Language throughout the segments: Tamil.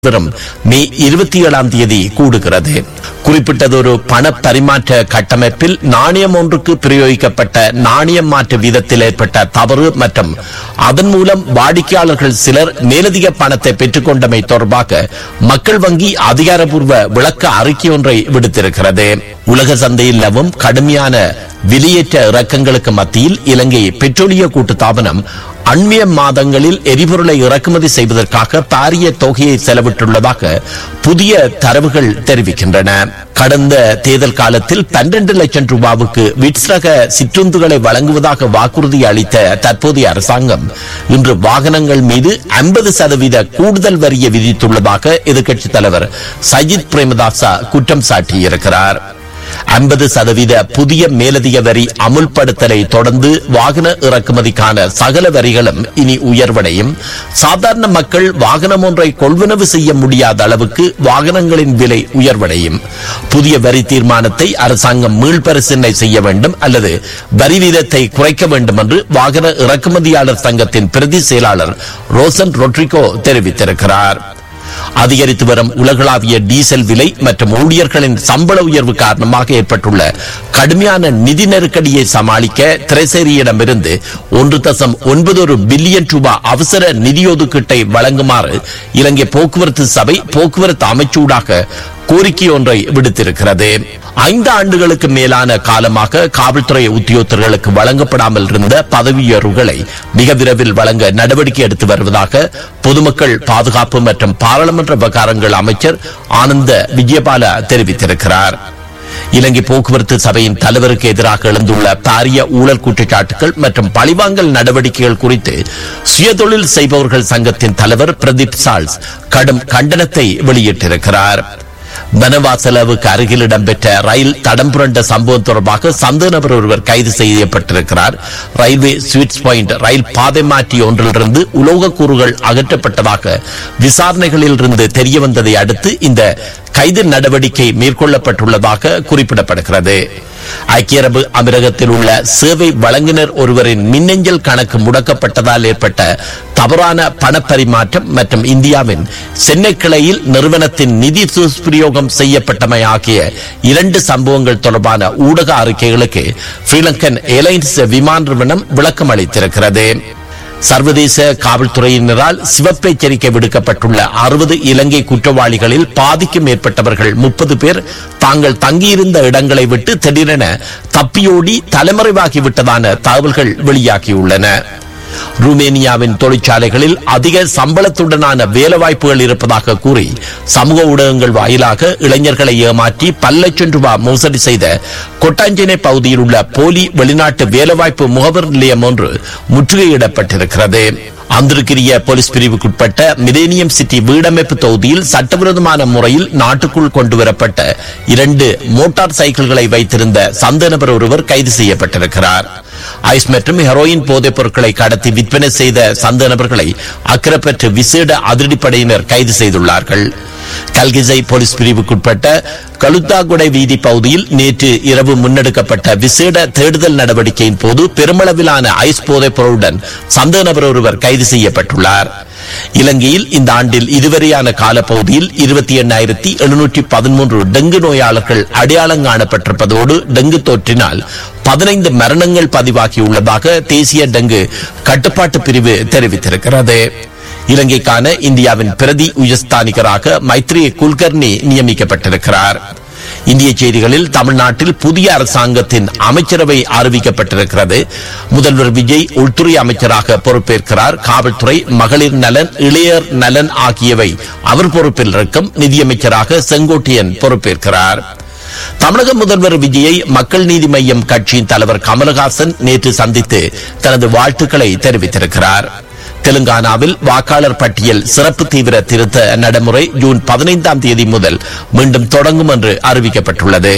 வரும் மே இருபத்தி ஏழாம் தேதி கூடுகிறது குறிப்பிட்டதொரு பண பரிமாற்ற கட்டமைப்பில் நாணயம் ஒன்றுக்கு பிரயோகிக்கப்பட்ட நாணயம் மாற்று வீதத்தில் ஏற்பட்ட தவறு மற்றும் அதன் மூலம் வாடிக்கையாளர்கள் சிலர் மேலதிக பணத்தை பெற்றுக்கொண்டமை தொடர்பாக மக்கள் வங்கி அதிகாரப்பூர்வ விளக்க அறிக்கை ஒன்றை விடுத்திருக்கிறது உலக சந்தையில் நிலவும் கடுமையான வெளியேற்ற இறக்கங்களுக்கு மத்தியில் இலங்கை பெட்ரோலிய கூட்டுத்தாபனம் அண்மைய மாதங்களில் எரிபொருளை இறக்குமதி செய்வதற்காக பாரிய தொகையை செலவிட்டுள்ளதாக புதிய தரவுகள் தெரிவிக்கின்றன கடந்த தேர்தல் காலத்தில் பன்னிரண்டு லட்சம் ரூபாவுக்கு விட்ஸ் ரக சிற்றுந்துகளை வழங்குவதாக வாக்குறுதி அளித்த தற்போதைய அரசாங்கம் இன்று வாகனங்கள் மீது ஐம்பது சதவீத கூடுதல் வரியை விதித்துள்ளதாக எதிர்க்கட்சித் தலைவர் சஜித் பிரேமதாசா குற்றம் சாட்டியிருக்கிறார் ஐம்பது சதவீத புதிய மேலதிக வரி அமுல்படுத்தலை தொடர்ந்து வாகன இறக்குமதிக்கான சகல வரிகளும் இனி உயர்வடையும் சாதாரண மக்கள் வாகனம் ஒன்றை கொள்வனவு செய்ய முடியாத அளவுக்கு வாகனங்களின் விலை உயர்வடையும் புதிய வரி தீர்மானத்தை அரசாங்கம் மீள்பரிசீலனை செய்ய வேண்டும் அல்லது வரி வீதத்தை குறைக்க வேண்டும் என்று வாகன இறக்குமதியாளர் சங்கத்தின் பிரதி செயலாளர் ரோசன் ரொட்ரிகோ தெரிவித்திருக்கிறார் அதிகரித்து வரும் உலகளாவிய டீசல் விலை மற்றும் ஊழியர்களின் சம்பள உயர்வு காரணமாக ஏற்பட்டுள்ள கடுமையான நிதி நெருக்கடியை சமாளிக்க திரைசேரியிடமிருந்து ஒன்று தசம் ஒன்பது ஒரு பில்லியன் ரூபாய் அவசர நிதி ஒதுக்கீட்டை வழங்குமாறு இலங்கை போக்குவரத்து சபை போக்குவரத்து அமைச்சூடாக கோரிக்கை ஒன்றை விடுத்திருக்கிறது ஐந்து ஆண்டுகளுக்கு மேலான காலமாக காவல்துறை உத்தியோகத்தர்களுக்கு வழங்கப்படாமல் இருந்த பதவி உயர்வுகளை மிக விரைவில் வழங்க நடவடிக்கை எடுத்து வருவதாக பொதுமக்கள் பாதுகாப்பு மற்றும் பாராளுமன்ற விவகாரங்கள் அமைச்சர் ஆனந்த விஜயபால தெரிவித்திருக்கிறார் இலங்கை போக்குவரத்து சபையின் தலைவருக்கு எதிராக எழுந்துள்ள பாரிய ஊழல் குற்றச்சாட்டுகள் மற்றும் பழிவாங்கல் நடவடிக்கைகள் குறித்து சுயதொழில் செய்பவர்கள் சங்கத்தின் தலைவர் பிரதீப் சால்ஸ் கடும் கண்டனத்தை வெளியிட்டிருக்கிறார் வனவாசலவுக்கு அருகில் இடம்பெற்ற ரயில் தடம் புரண்ட சம்பவம் தொடர்பாக சந்தேக நபர் ஒருவர் கைது செய்யப்பட்டிருக்கிறார் ரயில்வே ஸ்வீட்ஸ் பாயிண்ட் ரயில் பாதை மாற்றி ஒன்றிலிருந்து உலோக கூறுகள் அகற்றப்பட்டதாக விசாரணைகளில் இருந்து தெரிய வந்ததை அடுத்து இந்த கைது நடவடிக்கை மேற்கொள்ளப்பட்டுள்ளதாக குறிப்பிடப்படுகிறது ஐக்கிய அரபு அமீரகத்தில் உள்ள சேவை வழங்குனர் ஒருவரின் மின்னஞ்சல் கணக்கு முடக்கப்பட்டதால் ஏற்பட்ட தவறான பணப்பரிமாற்றம் மற்றும் இந்தியாவின் சென்னை கிளையில் நிறுவனத்தின் நிதி துஷ்பிரயோகம் செய்யப்பட்டமை ஆகிய இரண்டு சம்பவங்கள் தொடர்பான ஊடக அறிக்கைகளுக்கு ஸ்ரீலங்கன் ஏர்லைன்ஸ் விமான நிறுவனம் விளக்கம் அளித்திருக்கிறது சர்வதேச காவல்துறையினரால் சிவப்பு எச்சரிக்கை விடுக்கப்பட்டுள்ள அறுபது இலங்கை குற்றவாளிகளில் பாதிக்கும் மேற்பட்டவர்கள் முப்பது பேர் தாங்கள் தங்கியிருந்த இடங்களை விட்டு திடீரென தப்பியோடி தலைமறைவாகிவிட்டதான தகவல்கள் வெளியாகியுள்ளன ருமேனியாவின் தொழிற்சாலைகளில் அதிக சம்பளத்துடனான வேலைவாய்ப்புகள் இருப்பதாக கூறி சமூக ஊடகங்கள் வாயிலாக இளைஞர்களை ஏமாற்றி பல லட்சம் ரூபாய் மோசடி செய்த கொட்டாஞ்சேனை பகுதியில் உள்ள போலி வெளிநாட்டு வேலைவாய்ப்பு முகவர் நிலையம் ஒன்று முற்றுகையிடப்பட்டிருக்கிறது அந்திருக்கிரிய போலீஸ் பிரிவுக்குட்பட்ட மிலேனியம் சிட்டி வீடமைப்பு தொகுதியில் சட்டவிரோதமான முறையில் நாட்டுக்குள் கொண்டுவரப்பட்ட இரண்டு மோட்டார் சைக்கிள்களை வைத்திருந்த சந்த நபர் ஒருவர் கைது செய்யப்பட்டிருக்கிறார் ஐஸ் மற்றும் ஹெரோயின் போதைப் பொருட்களை கடத்தி விற்பனை செய்த சந்த நபர்களை அக்கரப்பற்று விசேட அதிரடிப்படையினர் கைது செய்துள்ளார்கள் கல்கிசை போலீஸ் பிரிவுக்குட்பட்ட கலுத்தாகுடை வீதி பகுதியில் நேற்று இரவு முன்னெடுக்கப்பட்ட விசேட தேடுதல் நடவடிக்கையின் போது பெருமளவிலான ஐஸ் போதைப் பொருளுடன் சந்தேக நபர் ஒருவர் கைது செய்யப்பட்டுள்ளார் இலங்கையில் இந்த ஆண்டில் இதுவரையான காலப்பகுதியில் இருபத்தி எண்ணாயிரத்தி எழுநூற்றி பதிமூன்று டெங்கு நோயாளர்கள் அடையாளம் காணப்பட்டிருப்பதோடு டெங்கு தொற்றினால் பதினைந்து மரணங்கள் பதிவாகியுள்ளதாக தேசிய டெங்கு கட்டுப்பாட்டு பிரிவு தெரிவித்திருக்கிறது இலங்கைக்கான இந்தியாவின் பிரதி உயர்ஸ்தானிகராக மைத்ரி குல்கர்னி நியமிக்கப்பட்டிருக்கிறார் இந்திய செய்திகளில் தமிழ்நாட்டில் புதிய அரசாங்கத்தின் அமைச்சரவை அறிவிக்கப்பட்டிருக்கிறது முதல்வர் விஜய் உள்துறை அமைச்சராக பொறுப்பேற்கிறார் காவல்துறை மகளிர் நலன் இளையர் நலன் ஆகியவை அவர் பொறுப்பில் இருக்கும் நிதியமைச்சராக செங்கோட்டையன் பொறுப்பேற்கிறார் தமிழக முதல்வர் விஜயை மக்கள் நீதி மய்யம் கட்சியின் தலைவர் கமலஹாசன் நேற்று சந்தித்து தனது வாழ்த்துக்களை தெரிவித்திருக்கிறார் தெலுங்கானாவில் வாக்காளர் பட்டியல் சிறப்பு தீவிர திருத்த நடைமுறை ஜூன் பதினைந்தாம் தேதி முதல் மீண்டும் தொடங்கும் என்று அறிவிக்கப்பட்டுள்ளது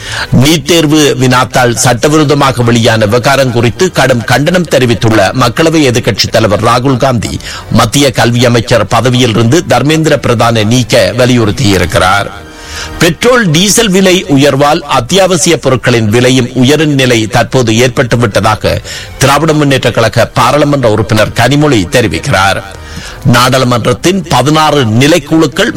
நீட் தேர்வு வினாத்தால் சட்டவிரோதமாக வெளியான விவகாரம் குறித்து கடும் கண்டனம் தெரிவித்துள்ள மக்களவை எதிர்க்கட்சித் தலைவர் ராகுல் காந்தி மத்திய கல்வி அமைச்சர் பதவியிலிருந்து தர்மேந்திர பிரதானை நீக்க வலியுறுத்தியிருக்கிறார் பெட்ரோல் டீசல் விலை உயர்வால் அத்தியாவசிய பொருட்களின் விலையும் உயரும் நிலை தற்போது ஏற்பட்டு விட்டதாக திராவிட முன்னேற்ற கழக பாராளுமன்ற உறுப்பினர் கனிமொழி தெரிவிக்கிறார் நாடாளுமன்றத்தின் பதினாறு நிலைக்குழுக்கள்